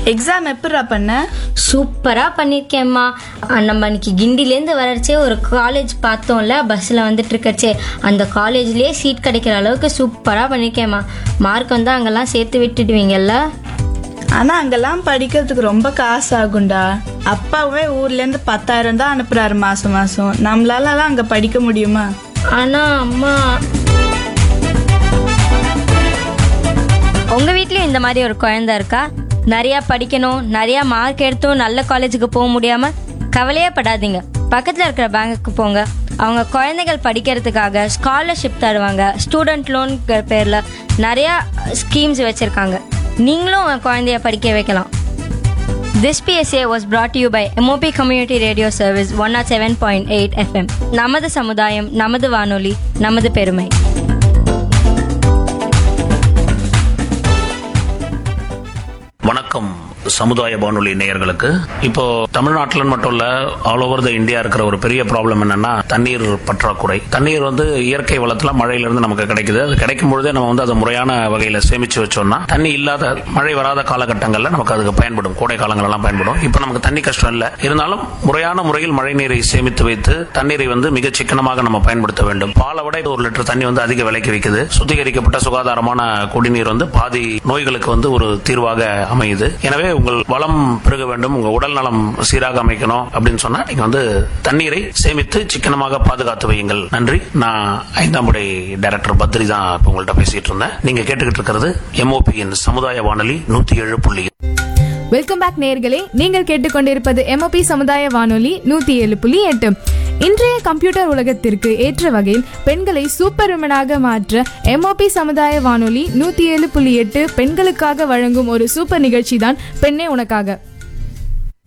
Exam எப்படிடா பண்ண சூப்பரா பண்ணிருக்கேம்மா அஹ் நம்ம அன்னைக்கு கிண்டிலேருந்து வரச்சே ஒரு காலேஜ் பார்த்தோம்ல பஸ்ஸில் வந்துட்டு இருக்கச்சே அந்த காலேஜ்லயே சீட் கிடைக்கிற அளவுக்கு சூப்பரா பண்ணிருக்கேம்மா மார்க் வந்து அங்கெல்லாம் சேர்த்து விட்டுடுவீங்கல்ல ஆனா அங்கெல்லாம் படிக்கிறதுக்கு ரொம்ப காசு ஆகும்டா அப்பாவே ஊர்ல இருந்து பத்தாயிரம் தான் அனுப்புறாரு மாசம் மாசம் நம்மளாலலாம் அங்க படிக்க முடியுமா ஆனா அம்மா உங்க வீட்லயும் இந்த மாதிரி ஒரு குழந்தை இருக்கா நிறைய படிக்கணும் நிறைய மார்க் எடுத்தும் நல்ல காலேஜுக்கு போக முடியாம கவலையே படாதீங்க பக்கத்துல இருக்கிற பேங்குக்கு போங்க அவங்க குழந்தைகள் படிக்கிறதுக்காக ஸ்காலர்ஷிப் தருவாங்க ஸ்டூடெண்ட் லோன் பேர்ல நிறைய ஸ்கீம்ஸ் வச்சிருக்காங்க நீங்களும் உங்க குழந்தைய படிக்க வைக்கலாம் This PSA was brought to you by MOP Community Radio Service 107.8 FM. நமது சமுதாயம் நமது வானொலி நமது பெருமை வணக்கம் சமுதாய வானொலி நேயர்களுக்கு இப்போ தமிழ்நாட்டில் மட்டும் இல்ல ஆல் ஓவர் த இந்தியா இருக்கிற ஒரு பெரிய ப்ராப்ளம் என்னன்னா தண்ணீர் பற்றாக்குறை தண்ணீர் வந்து இயற்கை வளத்துல மழையில இருந்து நமக்கு கிடைக்குது அது கிடைக்கும் பொழுதே நம்ம வந்து அதை முறையான வகையில சேமிச்சு வச்சோம்னா தண்ணி இல்லாத மழை வராத காலகட்டங்கள்ல நமக்கு அதுக்கு பயன்படும் கோடை காலங்களெல்லாம் பயன்படும் இப்போ நமக்கு தண்ணி கஷ்டம் இல்லை இருந்தாலும் முறையான முறையில் மழை நீரை சேமித்து வைத்து தண்ணீரை வந்து மிக சிக்கனமாக நம்ம பயன்படுத்த வேண்டும் பாலை விட ஒரு லிட்டர் தண்ணி வந்து அதிக விலைக்கு விற்குது சுத்திகரிக்கப்பட்ட சுகாதாரமான குடிநீர் வந்து பாதி நோய்களுக்கு வந்து ஒரு தீர்வாக அமையுது எனவே உங்கள் வளம் பெருக வேண்டும் உங்க உடல் நலம் சீராக அமைக்கணும் அப்படின்னு சொன்னா நீங்க வந்து தண்ணீரை சேமித்து சிக்கனமாக பாதுகாத்து வையுங்கள் நன்றி நான் ஐந்தாம் முறை டைரக்டர் பத்ரி தான் இப்ப உங்கள்ட்ட பேசிட்டு இருந்தேன் நீங்க கேட்டுக்கிட்டு இருக்கிறது எம்ஓபியின் சமுதாய வானொலி நூத்தி ஏழு புள்ளி வெல்கம் பேக் நேர்களே நீங்கள் கேட்டுக்கொண்டிருப்பது எம்ஓபி சமுதாய வானொலி நூத்தி ஏழு புள்ளி எட்டு இன்றைய கம்ப்யூட்டர் உலகத்திற்கு ஏற்ற வகையில் பெண்களை சூப்பர் விமனாக மாற்ற எம்ஓபி சமுதாய வானொலி நூத்தி ஏழு புள்ளி எட்டு பெண்களுக்காக வழங்கும் ஒரு சூப்பர் நிகழ்ச்சி தான் பெண்ணே உனக்காக